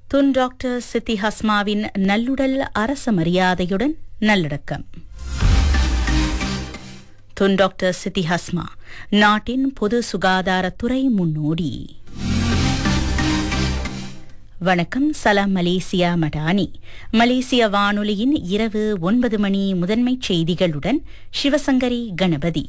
Tun doctor Siti ஹஸ்மாவின் நல்லுடல் அரச மரியாதையுடன் நல்லடக்கம் துன் டாக்டர் சித்தி ஹஸ்மா நாட்டின் பொது சுகாதாரத்துறை முன்னோடி வணக்கம் சலாம் மலேசியா மடானி மலேசிய வானொலியின் இரவு ஒன்பது மணி முதன்மைச் செய்திகளுடன் சிவசங்கரி கணபதி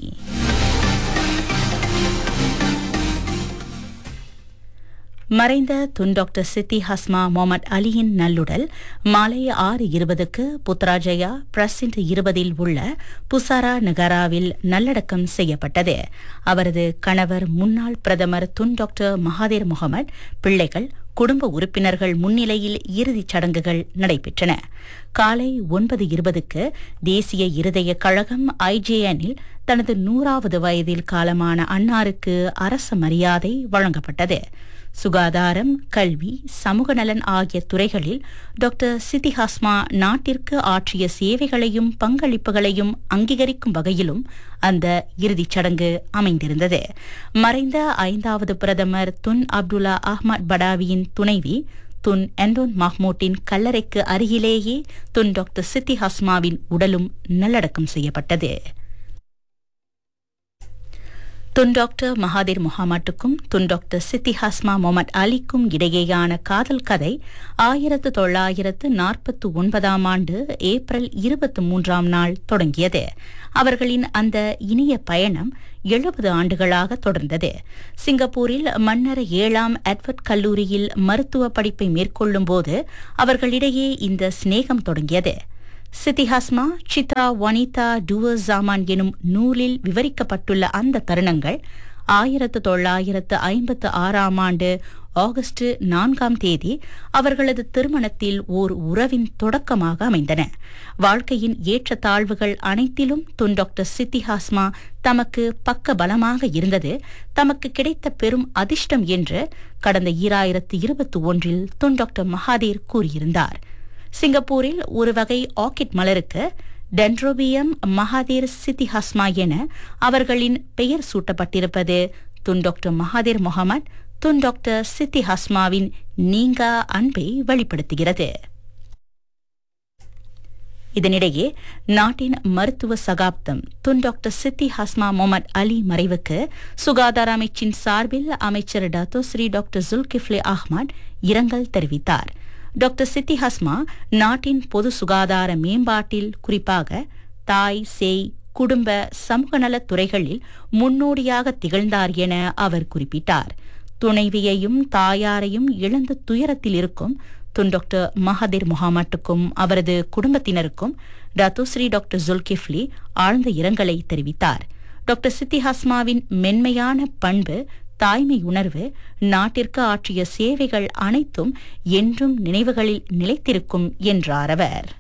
மறைந்த Tun doctor Siti Hasma Mohammed அலியின் நல்லுடல் மாலை ஆறு இருபதுக்கு புத்ராஜயா பிரசிண்ட் இருபதில் உள்ள புசாரா நகராவில் நல்லடக்கம் செய்யப்பட்டது அவரது கணவர் முன்னாள் பிரதமர் துன் டாக்டர் மகாதேர் முகமது பிள்ளைகள் குடும்ப உறுப்பினர்கள் முன்னிலையில் இறுதிச் சடங்குகள் நடைபெற்றன காலை ஒன்பது இருபதுக்கு தேசிய இருதய கழகம் ஐஜேஎனில் தனது நூறாவது வயதில் காலமான அன்னாருக்கு அரச மரியாதை வழங்கப்பட்டது சுகாதாரம் கல்வி சமூக நலன் ஆகிய துறைகளில் டாக்டர் சித்தி ஹாஸ்மா நாட்டிற்கு ஆற்றிய சேவைகளையும் பங்களிப்புகளையும் அங்கீகரிக்கும் வகையிலும் அந்த இறுதிச் சடங்கு அமைந்திருந்தது மறைந்த ஐந்தாவது பிரதமர் துன் அப்துல்லா அஹ்மத் படாவியின் துணைவி துன் எண்டோன் மஹ்மூட்டின் கல்லறைக்கு அருகிலேயே துன் டாக்டர் சித்தி ஹஸ்மாவின் உடலும் நல்லடக்கம் செய்யப்பட்டது துன் டாக்டர் மகாதீர் முஹாமட்டுக்கும் Tun doctor Siti Hasma Mohammed அலிக்கும் இடையேயான காதல் கதை ஆயிரத்து தொள்ளாயிரத்து நாற்பத்து ஒன்பதாம் ஆண்டு ஏப்ரல் இருபத்தி மூன்றாம் நாள் தொடங்கியது அவர்களின் அந்த இனிய பயணம் எழுபது ஆண்டுகளாக தொடர்ந்தது சிங்கப்பூரில் மன்னர் ஏழாம் எட்வர்ட் கல்லூரியில் மருத்துவ படிப்பை மேற்கொள்ளும் போது அவர்களிடையே இந்த சிநேகம் தொடங்கியது சித்தி ஹஸ்மா சித்ரா வனிதா டுவர் ஜாமான் எனும் நூலில் விவரிக்கப்பட்டுள்ள அந்த தருணங்கள் ஆயிரத்து தொள்ளாயிரத்து ஐம்பத்து ஆறாம் ஆண்டு ஆகஸ்ட் நான்காம் தேதி அவர்களது திருமணத்தில் ஓர் உறவின் தொடக்கமாக அமைந்தன வாழ்க்கையின் ஏற்றத்தாழ்வுகள் அனைத்திலும் துன் டாக்டர் சித்தி ஹாஸ்மா தமக்கு பக்க பலமாக இருந்தது தமக்கு கிடைத்த பெரும் அதிர்ஷ்டம் என்று கடந்த ஈராயிரத்து இருபத்தி ஒன்றில் துன் டாக்டர் மகாதேர் கூறியிருந்தார் சிங்கப்பூரில் ஒரு வகை ஆர்கிட் மலருக்கு டென்ட்ரோபியம் மகாதேர் சித்தி ஹஸ்மா என அவர்களின் பெயர் சூட்டப்பட்டிருப்பது Tun doctor Mahathir Mohamad Tun doctor Siti ஹஸ்மாவின் நீங்கா அன்பை வெளிப்படுத்துகிறது இதனிடையே நாட்டின் மருத்துவ சகாப்தம் Tun doctor Siti Hasma Mohammed அலி மறைவுக்கு சுகாதார அமைச்சின் சார்பில் அமைச்சர் Dato Seri doctor Dzulkefly Ahmad இரங்கல் தெரிவித்தார் டாக்டர் சித்தி ஹஸ்மா நாட்டின் பொது சுகாதார மேம்பாட்டில் குறிப்பாக தாய் சேய் குடும்ப சமூக நலத் துறைகளில் முன்னோடியாக திகழ்ந்தார் என அவர் குறிப்பிட்டார் துணைவியையும் தாயாரையும் இழந்து துயரத்தில் இருக்கும் துன் டாக்டர் மஹதிர் முகாமட்டுக்கும் அவரது குடும்பத்தினருக்கும் டத்துஸ்ரீ டாக்டர் ஜுல்கிஃப்லி ஆழ்ந்த இரங்கலை தெரிவித்தார் டாக்டர் சித்தி ஹஸ்மாவின் மென்மையான பண்பு தாய்மை உணர்வு நாட்டிற்கு ஆற்றிய சேவைகள் அனைத்தும் என்றும் நினைவுகளில் நிலைத்திருக்கும் என்றார் அவர்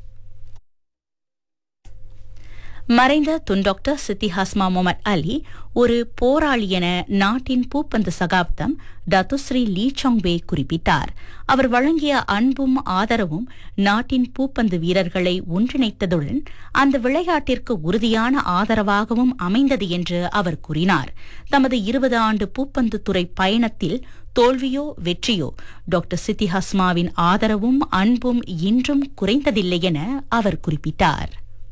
மறைந்த Tun doctor Siti Hasma Mohammed அலி ஒரு போராளி என நாட்டின் பூப்பந்து சகாப்தம் டத்துஸ்ரீ லீ சாங்வே குறிப்பிட்டார் அவர் வழங்கிய அன்பும் ஆதரவும் நாட்டின் பூப்பந்து வீரர்களை ஒன்றிணைத்ததுடன் அந்த விளையாட்டிற்கு உறுதியான ஆதரவாகவும் அமைந்தது என்று அவர் கூறினார் தமது இருபது ஆண்டு பூப்பந்து துறை பயணத்தில் தோல்வியோ வெற்றியோ டாக்டர் சித்தி ஹஸ்மாவின் ஆதரவும் அன்பும் இன்றும் குறைந்ததில்லை என அவர் குறிப்பிட்டார்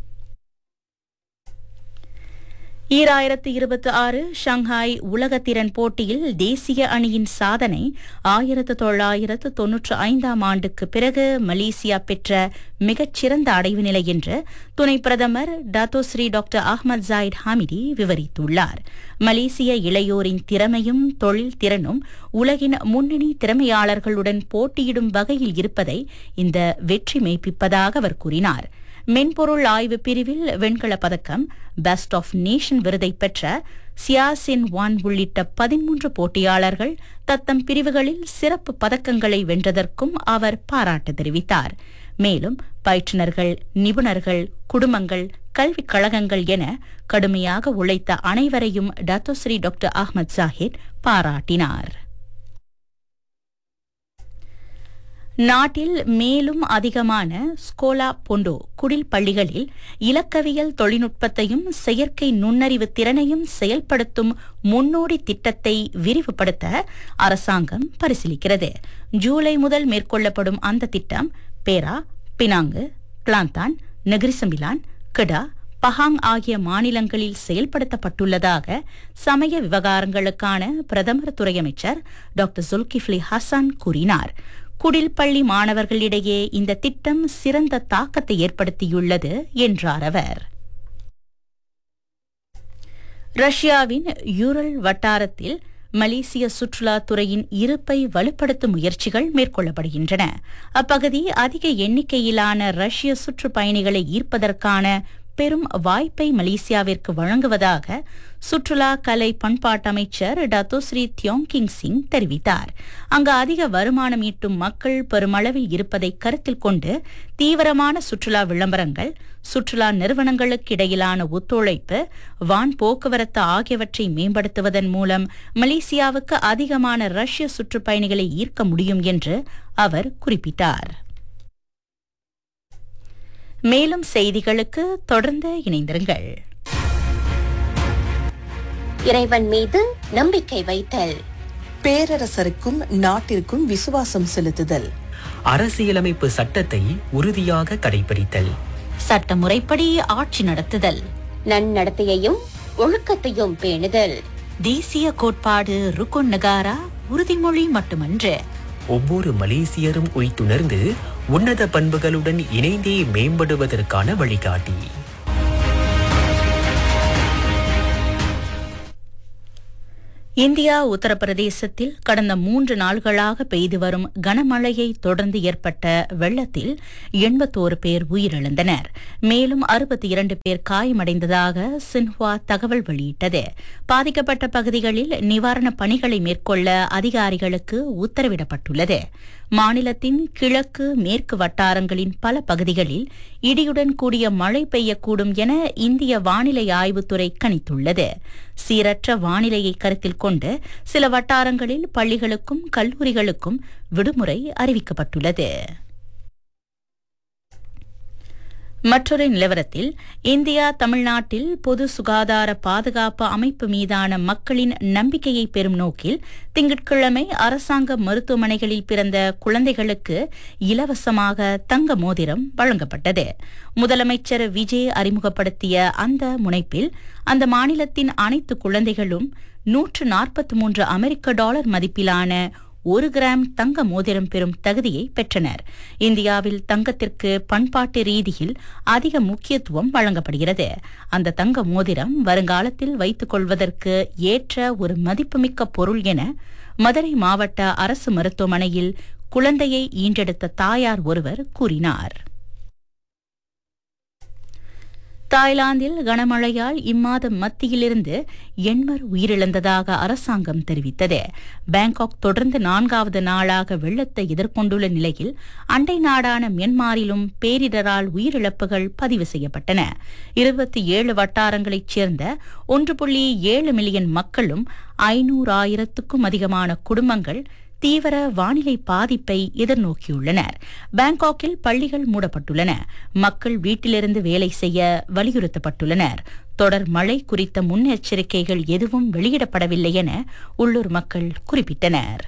ஈராயிரத்து இருபத்தி ஆறு ஷங்காய் உலகத்திறன் போட்டியில் தேசிய அணியின் சாதனை ஆயிரத்து தொள்ளாயிரத்து தொன்னூற்று ஐந்தாம் ஆண்டுக்கு பிறகு மலேசியா பெற்ற மிகச்சிறந்த அடைவு நிலை என்று துணை பிரதமர் Dato Seri doctor Ahmad Zahid Hamidi விவரித்துள்ளார் மலேசிய இளையோரின் திறமையும் தொழில் திறனும் உலகின் முன்னணி திறமையாளர்களுடன் போட்டியிடும் வகையில் இருப்பதை இந்த வெற்றி மெய்ப்பிப்பதாக அவர் கூறினார் மென்பொருள் ஆய்வு பிரிவில் வெண்கலப் பதக்கம் பெஸ்ட் ஆஃப் நேஷன் விருதை பெற்ற சியாசின் வான் உள்ளிட்ட பதிமூன்று போட்டியாளர்கள் தத்தம் பிரிவுகளில் சிறப்பு பதக்கங்களை வென்றதற்கும் அவர் பாராட்டு தெரிவித்தார் மேலும் பயிற்றுனர்கள் நிபுணர்கள் குடும்பங்கள் கல்விக் கழகங்கள் என கடுமையாக உழைத்த அனைவரையும் டத்தோஸ்ரீ டாக்டர் அஹ்மத் ஜாஹித் பாராட்டினார் நாட்டில் மேலும் அதிகமான ஸ்கோலா பொண்டோ குடில் பள்ளிகளில் இலக்கவியல் தொழில்நுட்பத்தையும் செயற்கை நுண்ணறிவு திறனையும் செயல்படுத்தும் முன்னோடி திட்டத்தை விரிவுபடுத்த அரசாங்கம் பரிசீலிக்கிறது ஜூலை முதல் மேற்கொள்ளப்படும் அந்த திட்டம் Perak Penang Kelantan Negeri Sembilan Kedah Pahang ஆகிய மாநிலங்களில் செயல்படுத்தப்பட்டுள்ளதாக சமய விவகாரங்களுக்கான பிரதமர் துறை அமைச்சர் டாக்டர் சுல்கிஃப்லி ஹசன் கூறினார் குடில் பள்ளி மாணவர்களிடையே இந்த திட்டம் சிறந்த தாக்கத்தை ஏற்படுத்தியுள்ளது என்றார் அவர் ரஷ்யாவின் யூரல் வட்டாரத்தில் மலேசிய சுற்றுலாத்துறையின் இருப்பை வலுப்படுத்தும் முயற்சிகள் மேற்கொள்ளப்படுகின்றன அப்பகுதி அதிக எண்ணிக்கையிலான ரஷ்ய சுற்றுப்பயணிகளை ஈர்ப்பதற்கான பெரும் வாய்ப்பை மலேசியாவிற்கு வழங்குவதாக சுற்றுலா கலை பண்பாட்டு அமைச்சர் டத்தோஸ்ரீ தியோங்கிங் சிங் தெரிவித்தார் அங்கு அதிக வருமானம் ஈட்டும் மக்கள் பெருமளவில் இருப்பதை கருத்தில் கொண்டு தீவிரமான சுற்றுலா விளம்பரங்கள் சுற்றுலா நிறுவனங்களுக்கு இடையிலான ஒத்துழைப்பு வான் போக்குவரத்து ஆகியவற்றை மேம்படுத்துவதன் மூலம் மலேசியாவுக்கு அதிகமான ரஷ்ய சுற்றுப்பயணிகளை ஈர்க்க முடியும் என்று அவர் குறிப்பிட்டார் மேலும் செய்திகளுக்கு தொடர்ந்து இணைந்திருங்கள் இறைவன் மீது நம்பிக்கை வைத்தல் பேரரசருக்கும் நாட்டிற்கும் விசுவாசம் செலுத்துதல் அரசியலமைப்பு சட்டத்தை உறுதியாக கடைபிடித்தல் சட்டமுறைப்படி ஆட்சி நடத்துதல் நன்னடத்தையையும் ஒழுக்கத்தையும் பேணுதல் தேசிய கோட்பாடு ருக்குன் நகாரா உறுதிமொழி மட்டுமன்று ஒவ்வொரு மலேசியரும் உய்த்துணர்ந்து உன்னத பண்புகளுடன் இணைந்தே மேம்படுவதற்கான வழிகாட்டி இந்தியா உத்தரப்பிரதேசத்தில் கடந்த மூன்று நாள்களாக பெய்து வரும் கனமழையை தொடர்ந்து ஏற்பட்ட வெள்ளத்தில் எண்பத்தோரு பேர் உயிரிழந்தனர் மேலும் அறுபத்தி இரண்டு பேர் காயமடைந்ததாக சின்ஹுவா தகவல் வெளியிட்டது பாதிக்கப்பட்ட பகுதிகளில் நிவாரணப் பணிகளை மேற்கொள்ள அதிகாரிகளுக்கு உத்தரவிடப்பட்டுள்ளது மாநிலத்தின் கிழக்கு மேற்கு வட்டாரங்களின் பல பகுதிகளில் இடியுடன் கூடிய மழை பெய்யக்கூடும் என இந்திய வானிலை ஆய்வுத்துறை கணித்துள்ளது சீரற்ற வானிலையை கருத்தில் கொண்டு சில வட்டாரங்களில் பள்ளிகளுக்கும் கல்லூரிகளுக்கும் விடுமுறை அறிவிக்கப்பட்டுள்ளது மற்றொரு நிலவரத்தில் இந்தியா தமிழ்நாட்டில் பொது சுகாதார பாதுகாப்பு அமைப்பு மீதான மக்களின் நம்பிக்கையை பெறும் நோக்கில் திங்கட்கிழமை அரசாங்க மருத்துவமனைகளில் பிறந்த குழந்தைகளுக்கு இலவசமாக தங்க மோதிரம் வழங்கப்பட்டது முதலமைச்சர் விஜய் அறிமுகப்படுத்திய அந்த முனைப்பில் அந்த மாநிலத்தின் அனைத்து குழந்தைகளும் நூற்று நாற்பத்தி மூன்று அமெரிக்க டாலர் மதிப்பிலான ஒரு கிராம் தங்க மோதிரம் பெறும் தகுதியை பெற்றனர் இந்தியாவில் தங்கத்திற்கு பண்பாட்டு ரீதியில் அதிக முக்கியத்துவம் வழங்கப்படுகிறது அந்த தங்க மோதிரம் வருங்காலத்தில் வைத்துக் கொள்வதற்கு ஏற்ற ஒரு மதிப்புமிக்க பொருள் என மதுரை மாவட்ட அரசு மருத்துவமனையில் குழந்தையை ஈன்றெடுத்த தாயார் ஒருவர் கூறினார் தாய்லாந்தில் கனமழையால் இம்மாதம் மத்தியிலிருந்து எண்மர் உயிரிழந்ததாக அரசாங்கம் தெரிவித்தது பாங்காக் தொடர்ந்து நான்காவது நாளாக வெள்ளத்தை எதிர்கொண்டுள்ள நிலையில் அண்டை நாடான மியான்மரிலும் பேரிடரால் உயிரிழப்புகள் பதிவு செய்யப்பட்டன இருபத்தி ஏழு வட்டாரங்களைச் சேர்ந்த ஒன்று புள்ளி ஏழு மில்லியன் மக்களும் ஐநூறாயிரத்துக்கும் அதிகமான குடும்பங்கள் தீவிர வானிலை பாதிப்பை எதிர்நோக்கியுள்ளனர் பாங்காக்கில் பள்ளிகள் மூடப்பட்டுள்ளன மக்கள் வீட்டிலிருந்து வேலை செய்ய வலியுறுத்தப்பட்டுள்ளனர் தொடர் மழை குறித்த முன்னெச்சரிக்கைகள் எதுவும் வெளியிடப்படவில்லை என உள்ளூர் மக்கள் குறிப்பிட்டனர்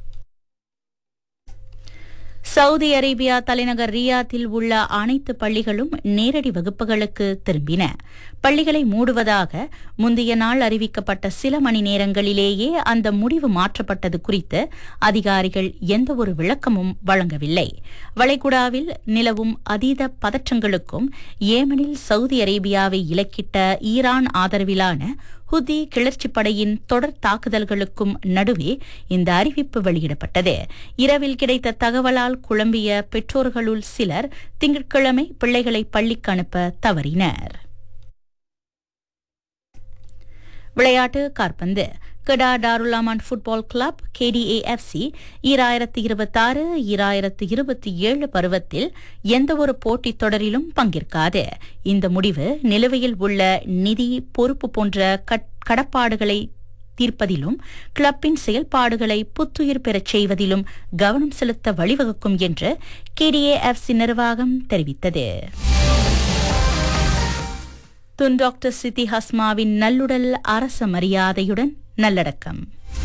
சவுதி அரேபியா தலைநகர் ரியாத்தில் உள்ள அனைத்து பள்ளிகளும் நேரடி வகுப்புகளுக்கு திரும்பின பள்ளிகளை மூடுவதாக முந்தைய நாள் அறிவிக்கப்பட்ட சில மணி நேரங்களிலேயே அந்த முடிவு மாற்றப்பட்டது குறித்து அதிகாரிகள் எந்தவொரு விளக்கமும் வழங்கவில்லை வளைகுடாவில் நிலவும் அதீத பதற்றங்களுக்கும் ஏமனில் சவுதி அரேபியாவை இலக்கிட்ட ஈரான் ஆதரவிலான ஹுதி கிளர்ச்சிப் படையின் தொடர் தாக்குதல்களுக்கும் நடுவே இந்த அறிவிப்பு வெளியிடப்பட்டது இரவில் கிடைத்த தகவலால் குழம்பிய பெற்றோர்களுள் சிலர் திங்கட்கிழமை பிள்ளைகளை பள்ளிக்கு அனுப்ப தவறினர் விளையாட்டு காற்பந்து கெடா டாருலாமான் ஃபுட்பால் கிளப் கேடிஏஎஃப்சி ஈராயிரத்து இருபத்தாறு ஈராயிரத்து இருபத்தி ஏழு பருவத்தில் எந்தவொரு போட்டித் தொடரிலும் பங்கேற்காது இந்த முடிவு நிலுவையில் உள்ள நிதி பொறுப்பு போன்ற கட்- கடப்பாடுகளை தீர்ப்பதிலும் கிளப்பின் செயல்பாடுகளை புத்துயிர் பெறச் செய்வதிலும் கவனம் செலுத்த வழிவகுக்கும் என்று கேடிஏஎஃப்சி நிர்வாகம் தெரிவித்தது துன் டாக்டர் சித்தி ஹஸ்மாவின் நல்லுடல் அரச மரியாதையுடன் நல்லடக்கம்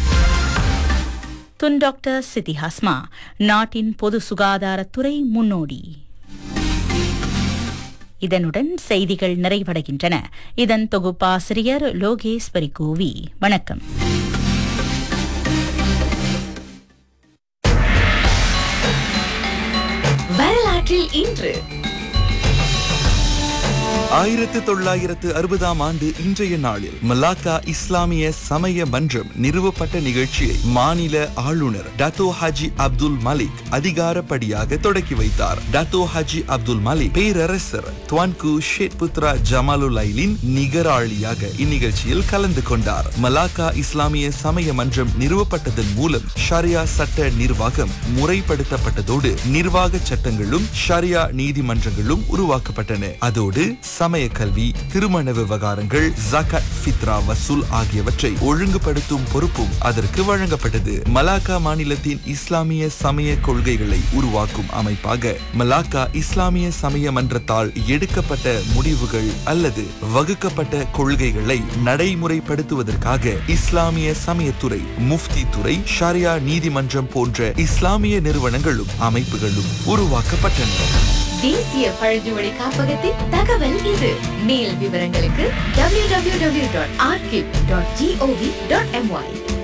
துன் டாக்டர் சித்தி ஹஸ்மா நாட்டின் பொது சுகாதாரத்துறை முன்னோடி இதனுடன் செய்திகள் நிறைவடைகின்றன இதன் தொகுப்பாசிரியர் லோகேஸ்வரி கோவி வணக்கம் வரலாற்றில் இன்று ஆயிரத்து தொள்ளாயிரத்து அறுபதாம் ஆண்டு இன்றைய நாளில் மலாக்கா இஸ்லாமிய சமய மன்றம் நிறுவப்பட்ட நிகழ்ச்சியை மாநில ஆளுநர் டத்தோ ஹாஜி அப்துல் மலிக் அதிகாரப்படியாக தொடக்கி வைத்தார் டத்தோ ஹாஜி அப்துல் மலிக் பேரரசர் துவான்கு ஷேட் புத்ரா ஜமாலுலைலின் நிகராளியாக இந்நிகழ்ச்சியில் கலந்து கொண்டார் மலாக்கா இஸ்லாமிய சமய மன்றம் நிறுவப்பட்டதன் மூலம் ஷரியா சட்ட நிர்வாகம் முறைப்படுத்தப்பட்டதோடு நிர்வாக சட்டங்களும் ஷரியா நீதிமன்றங்களும் உருவாக்கப்பட்டன அதோடு சமய கல்வி திருமண விவகாரங்கள் ஜகாத் ஃபித்ரா வசூல் ஆகியவற்றை ஒழுங்குபடுத்தும் பொறுப்பும் அதற்கு வழங்கப்பட்டது மலாக்கா மாநிலத்தின் இஸ்லாமிய சமய கொள்கைகளை உருவாக்கும் அமைப்பாக மலாக்கா இஸ்லாமிய சமய மன்றத்தால் எடுக்கப்பட்ட முடிவுகள் அல்லது வகுக்கப்பட்ட கொள்கைகளை நடைமுறைப்படுத்துவதற்காக இஸ்லாமிய சமயத்துறை முஃப்தி துறை ஷாரியா நீதிமன்றம் போன்ற இஸ்லாமிய நிறுவனங்களும் அமைப்புகளும் உருவாக்கப்பட்டன தேசிய பழங்குடி காப்பகத்தின் தகவல் இது மேல் விவரங்களுக்கு www.archive.gov.my